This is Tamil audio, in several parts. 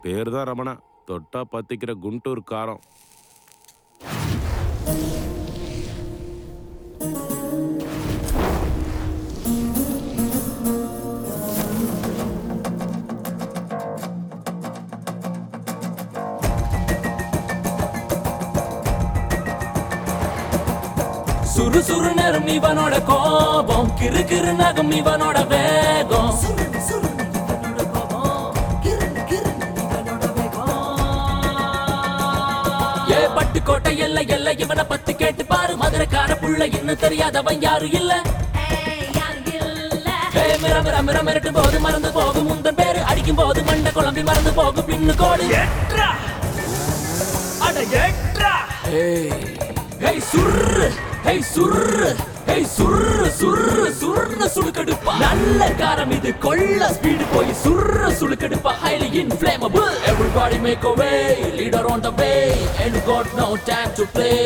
பேர் தான் ரமணா தொட்டா பத்திக்கிற குண்டூர் காரம் சுறு சுறு நேரம் இவனோட கோபம் கிறு கிறு நகம் இவனோட வேகம் ஏ பட்டுக்கோட்டை எல்லை எல்லை இவனை பத்தி கேட்டு பாரு மதுரைக்கார புள்ள இன்னும் தெரியாதவன் யாரு இல்ல ஏ மிர மிர மிர மிரட்டும் போது மறந்து போகும் முந்தன் பேரு அடிக்கும் போது மண்டை குழம்பி மறந்து போகும் பின்னு கோடு அட எட்ரா ஹேய் சுர்ரு ஹேய் சுர்ரு ஹேய் சுர்ரு சுர்ரு சுர்ரு சுளுக்கெடுப்பா நல்ல காரம் இது கொள்ள ஸ்பீடு போய் சுர்ரு சுளுக்கெடுப்பா highly inflammable everybody make a way leader on the way and got no time to play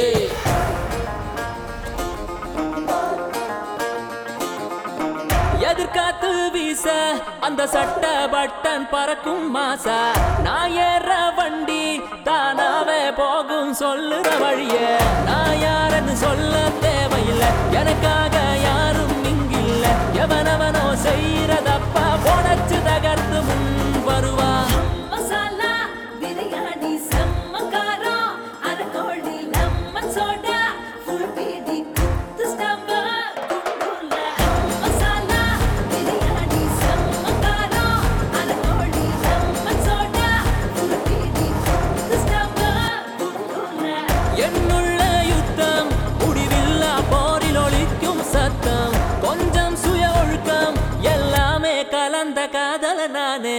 எதிர்காத்து வீச அந்த சட்ட பட்டன் பறக்கும் மாசா நான் ஏற வண்டி தானாவே போகும் சொல்லுற வழிய நான் யாருன்னு சொல்ல தேவையில்லை எனக்காக யாரும் இங்கில்ல எவனவனோ செய்யறதப்பா உடச்சு தகர்த்து முன் வருவா மசாலா பிரியாணி செம்ம காரம் அரக்கோழி லெமன் சோடா ஃபுல் பீடி குத்து ஸ்டம்ப குண்டுல மசாலா பிரியாணி செம்ம காரம் அரக்கோழி லெமன் சோடா ஃபுல் பீடி குத்து ஸ்டம்ப குண்டுல என்னுள்ள யுத்தம் முடிவில்லா போரில் ஒலிக்கும் சத்தம் கொஞ்சம் சுய ஒழுக்கம் எல்லாமே கலந்த காதல நானே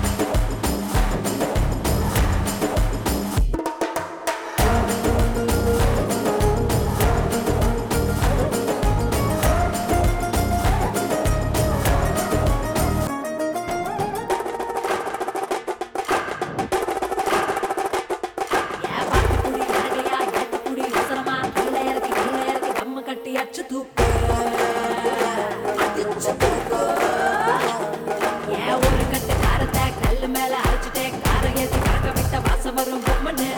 ஏ பாட்டுக்குடி நகையா ஏத்துக்குடி அவசரமா கீழே இறக்கி கீழே இறக்கி கம்மு கட்டி அச்சு தூக்கு அடிச்சு தூக்கு ஏ ஒரு கட்டு காரத்தை கல்லு மேல அரைச்சிட்டே கார ஏத்தி கறக்க விட்ட வாசம் வரும் பொம்மனு